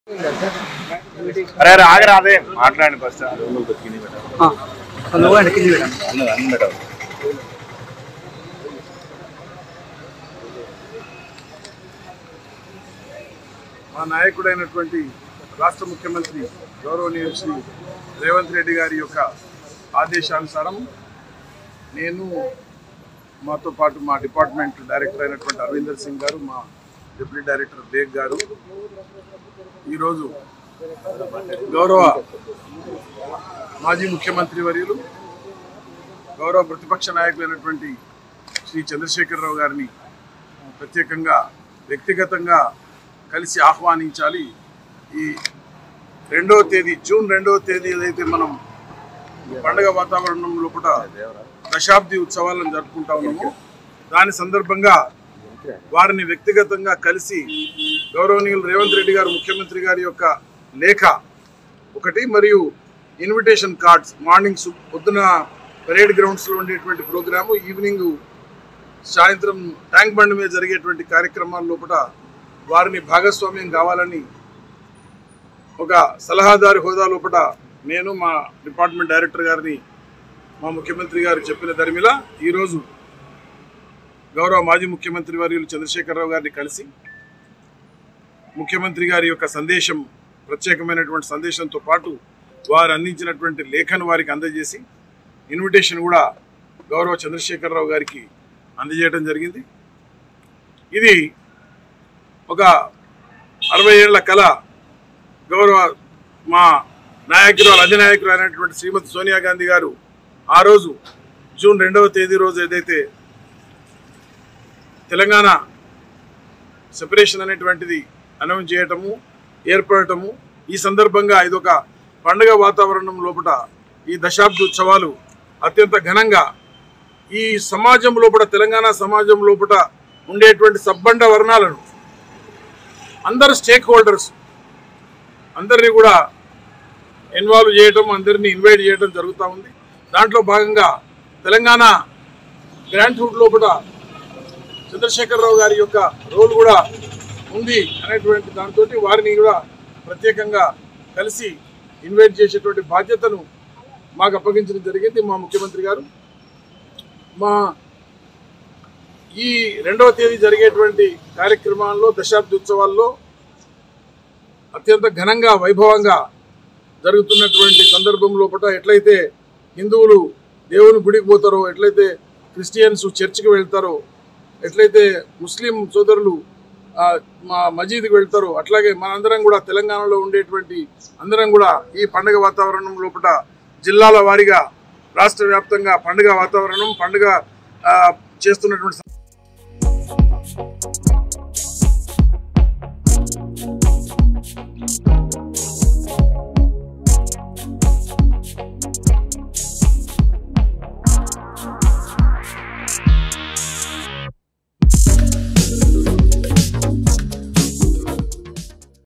అరే అరే ఆగరా అదే మాట్లాడండి ఫస్ట్ నువ్వు వెనక్కి పెట్టాను మా నాయకుడైనటువంటి రాష్ట్ర ముఖ్యమంత్రి గౌరవనీయులు శ్రీ రేవంత్ రెడ్డి గారి యొక్క ఆదేశానుసారం నేను మాతో పాటు మా డిపార్ట్మెంట్ డైరెక్టర్ అయినటువంటి అరవిందర్ సింగ్ గారు మా డిప్యూటీ డైరెక్టర్ బేగ్ గారు ఈరోజు గౌరవ మాజీ ముఖ్యమంత్రి వర్యులు గౌరవ ప్రతిపక్ష నాయకులైనటువంటి శ్రీ చంద్రశేఖరరావు గారిని ప్రత్యేకంగా వ్యక్తిగతంగా కలిసి ఆహ్వానించాలి ఈ రెండవ తేదీ జూన్ రెండవ తేదీ ఏదైతే మనం పండగ వాతావరణం లోపల దశాబ్ది ఉత్సవాలను జరుపుకుంటా ఉన్నాము దాని సందర్భంగా వారిని వ్యక్తిగతంగా కలిసి గౌరవనీయులు రేవంత్ రెడ్డి గారు ముఖ్యమంత్రి గారి యొక్క లేఖ ఒకటి మరియు ఇన్విటేషన్ కార్డ్స్ మార్నింగ్ సు- పొద్దున పరేడ్ గ్రౌండ్స్లో ఉండేటువంటి ప్రోగ్రాము ఈవినింగ్ సాయంత్రం ట్యాంక్ బండ్ మీద జరిగేటువంటి కార్యక్రమాల లోపల వారిని భాగస్వామ్యం కావాలని ఒక సలహాదారు హోదా లోపల నేను మా డిపార్ట్మెంట్ డైరెక్టర్ గారిని మా ముఖ్యమంత్రి గారు చెప్పిన దరిమిల ఈరోజు గౌరవ మాజీ ముఖ్యమంత్రి వర్యులు చంద్రశేఖరరావు గారిని కలిసి ముఖ్యమంత్రి గారి యొక్క సందేశం ప్రత్యేకమైనటువంటి సందేశంతో పాటు వారు అందించినటువంటి లేఖను వారికి అందజేసి ఇన్విటేషన్ కూడా గౌరవ చంద్రశేఖరరావు గారికి అందజేయడం జరిగింది ఇది ఒక అరవై ఏళ్ల కళ గౌరవ మా నాయకురాలు అధినాయకులు అయినటువంటి శ్రీమతి సోనియా గాంధీ గారు ఆ రోజు జూన్ రెండవ తేదీ రోజు ఏదైతే తెలంగాణ సెపరేషన్ అనేటువంటిది అనౌన్స్ చేయటము ఏర్పడటము ఈ సందర్భంగా ఇదొక పండుగ వాతావరణం లోపల ఈ దశాబ్ది ఉత్సవాలు అత్యంత ఘనంగా ఈ సమాజం లోపల తెలంగాణ సమాజం లోపల ఉండేటువంటి సబ్బండ వర్ణాలను అందరు స్టేక్ హోల్డర్స్ అందరినీ కూడా ఇన్వాల్వ్ చేయటం అందరినీ ఇన్వైట్ చేయడం జరుగుతూ ఉంది దాంట్లో భాగంగా తెలంగాణ గ్రాండ్ రూట్ లోపల చంద్రశేఖరరావు గారి యొక్క రోల్ కూడా ఉంది అనేటువంటి దాంతో వారిని కూడా ప్రత్యేకంగా కలిసి ఇన్వైట్ చేసేటువంటి బాధ్యతను మాకు అప్పగించడం జరిగింది మా ముఖ్యమంత్రి గారు మా ఈ రెండవ తేదీ జరిగేటువంటి కార్యక్రమాల్లో దశాబ్ది ఉత్సవాల్లో అత్యంత ఘనంగా వైభవంగా జరుగుతున్నటువంటి సందర్భం లోపల ఎట్లయితే హిందువులు దేవుని గుడికి పోతారో ఎట్లయితే క్రిస్టియన్స్ చర్చికి వెళ్తారో ఎట్లయితే ముస్లిం సోదరులు ఆ, మా మజీద్కి వెళ్తారో అట్లాగే మనందరం కూడా తెలంగాణలో ఉండేటువంటి అందరం కూడా ఈ పండుగ వాతావరణం లోపల జిల్లాల వారీగా రాష్ట్ర వ్యాప్తంగా పండుగ వాతావరణం పండుగ ఆ, చేస్తున్నటువంటి